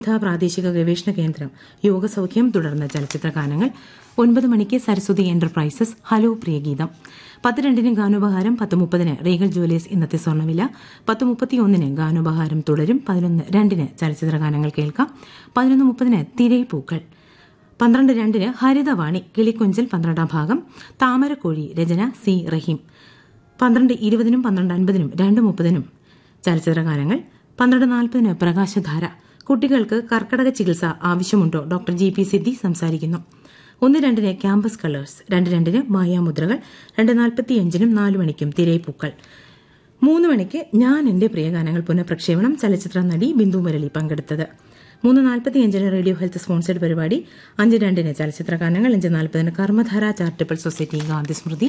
വിവിധ പ്രാദേശിക ഗവേഷണ കേന്ദ്രം യോഗസൌഖ്യം തുടർന്ന് ചലച്ചിത്ര ഗാനങ്ങൾ ഒൻപത് മണിക്ക് സരസ്വതി എന്റർപ്രൈസസ് ഹലോ പ്രിയഗീതം പത്ത് രണ്ടിന് ഗാനോപഹാരം പത്ത് മുപ്പതിന് റീഗൽ ജുവലേഴ്സ് ഇന്നത്തെ സ്വർണ്ണവില പത്ത് മുപ്പത്തിയൊന്നിന് ഗാനോപഹാരം തുടരും പതിനൊന്ന് രണ്ടിന് ചലച്ചിത്ര ഗാനങ്ങൾ കേൾക്കാം പതിനൊന്ന് മുപ്പതിന് തിരൈപ്പൂക്കൾ പന്ത്രണ്ട് രണ്ടിന് ഹരിതവാണി കിളിക്കൊഞ്ചൽ പന്ത്രണ്ടാം ഭാഗം താമരക്കോഴി രചന സി റഹീം പന്ത്രണ്ട് ഇരുപതിനും പന്ത്രണ്ട് അൻപതിനും രണ്ട് മുപ്പതിനും ചലച്ചിത്ര ഗാനങ്ങൾ പന്ത്രണ്ട് നാൽപ്പതിന് പ്രകാശധാര കുട്ടികൾക്ക് കർക്കടക ചികിത്സ ആവശ്യമുണ്ടോ ഡോക്ടർ ജി പി സിദ്ധി സംസാരിക്കുന്നു ഒന്ന് രണ്ടിന് ക്യാമ്പസ് കളേഴ്സ് രണ്ട് രണ്ടിന് മായാമുദ്രകൾ രണ്ട് നാൽപ്പത്തിയഞ്ചിനും നാല് മണിക്കും തിരയിപ്പൂക്കൾ മൂന്ന് മണിക്ക് ഞാൻ എന്റെ പ്രിയഗാനങ്ങൾ പുനഃപ്രക്ഷേപണം ചലച്ചിത്ര നടി ബിന്ദു മുരളി പങ്കെടുത്തത് മൂന്ന് നാൽപ്പത്തിയഞ്ചിന് റേഡിയോ ഹെൽത്ത് സ്പോൺസർഡ് പരിപാടി അഞ്ച് രണ്ടിന് ചലച്ചിത്ര ഗാനങ്ങൾ അഞ്ച് നാൽപ്പതിന് കർമ്മധാര ചാരിറ്റബിൾ സൊസൈറ്റി ഗാന്ധി സ്മൃതി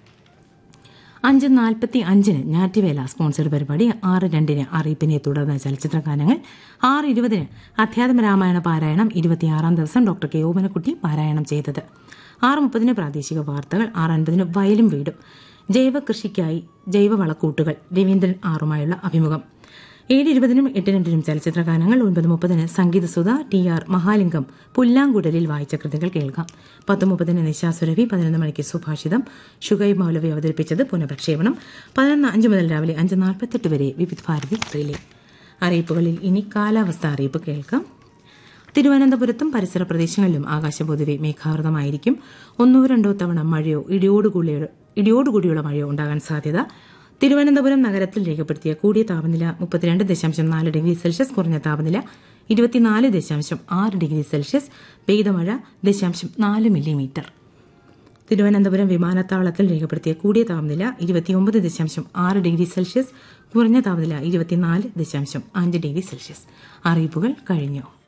അഞ്ച് നാൽപ്പത്തി അഞ്ചിന് ഞാറ്റുവേല സ്പോൺസർഡ് പരിപാടി ആറ് രണ്ടിന് അറിയിപ്പിനെ തുടർന്ന് ചലച്ചിത്ര ഗാനങ്ങൾ ആറ് ഇരുപതിന് അധ്യാത്മ രാമായണ പാരായണം ഇരുപത്തിയാറാം ദിവസം ഡോക്ടർ കെ ഓമനക്കുട്ടി പാരായണം ചെയ്തത് ആറ് മുപ്പതിന് പ്രാദേശിക വാർത്തകൾ ആറ് അൻപതിന് വയലും വീടും ജൈവ കൃഷിക്കായി ജൈവവളക്കൂട്ടുകൾ രവീന്ദ്രൻ ആറുമായുള്ള അഭിമുഖം ഏഴ് ഇരുപതിനും എട്ട് രണ്ടിനും ചലച്ചിത്ര ഗാനങ്ങൾ ഒൻപത് മുപ്പതിന് സംഗീതസുധ ടി ആർ മഹാലിംഗം പുല്ലാങ്കുടലിൽ വായിച്ച കൃതികൾ കേൾക്കാം പത്ത് മുപ്പതിന് നിശാസുരഭി പതിനൊന്ന് മണിക്ക് സുഭാഷിതം ഷുഗൈബ് മൗലവി അവതരിപ്പിച്ചത് പുനഃപ്രക്ഷേപണം പതിനൊന്ന് അഞ്ച് മുതൽ രാവിലെ അഞ്ച് നാൽപ്പത്തെട്ട് വരെ വിവിധ് ഭാരതി റിലേ അറിയിപ്പുകളിൽ ഇനി കാലാവസ്ഥ അറിയിപ്പ് കേൾക്കാം തിരുവനന്തപുരത്തും പരിസര പ്രദേശങ്ങളിലും ആകാശം പൊതുവെ മേഘാവൃതമായിരിക്കും ഒന്നോ രണ്ടോ തവണ മഴയോ ഇടിയോടുകൂടിയോ ഇടിയോടുകൂടിയുള്ള മഴയോ ഉണ്ടാകാൻ സാധ്യത തിരുവനന്തപുരം നഗരത്തിൽ രേഖപ്പെടുത്തിയ കൂടിയ താപനില മുപ്പത്തിരണ്ട് ദശാംശം നാല് ഡിഗ്രി സെൽഷ്യസ് കുറഞ്ഞ താപനില ഇരുപത്തിനാല് ദശാംശം ആറ് ഡിഗ്രി സെൽഷ്യസ് പെയ്ത മഴ ദശാംശം നാല് മില്ലിമീറ്റർ തിരുവനന്തപുരം വിമാനത്താവളത്തിൽ രേഖപ്പെടുത്തിയ കൂടിയ താപനില ഇരുപത്തിയൊമ്പത് ദശാംശം ആറ് ഡിഗ്രി സെൽഷ്യസ് കുറഞ്ഞ താപനില ഇരുപത്തിനാല് ദശാംശം അഞ്ച് ഡിഗ്രി സെൽഷ്യസ് അറിയിപ്പുകൾ കഴിഞ്ഞു